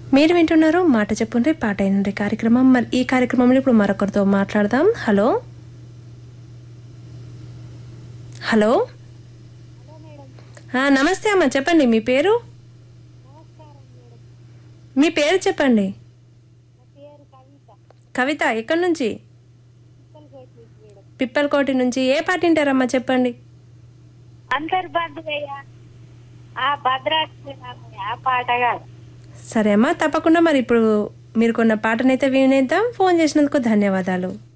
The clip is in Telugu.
మీరు వింటున్నారు మాట చెప్పుండ్రి పాట అయినండి కార్యక్రమం మరి ఈ కార్యక్రమంలో ఇప్పుడు మరొకరితో మాట్లాడదాం హలో హలో ఆ, నమస్తే అమ్మ చెప్పండి మీ పేరు మీ పేరు చెప్పండి కవిత ఎక్కడి నుంచి పిప్పలకోటి నుంచి ఏ పాట వింటారమ్మా చెప్పండి అంతర్బంధువయ్యా ఆ భద్రాద్రి ఆ పాట కాదు సరే అమ్మా తప్పకుండా మరి ఇప్పుడు మీరు కొన్న పాటనైతే వినేద్దాం ఫోన్ చేసినందుకు ధన్యవాదాలు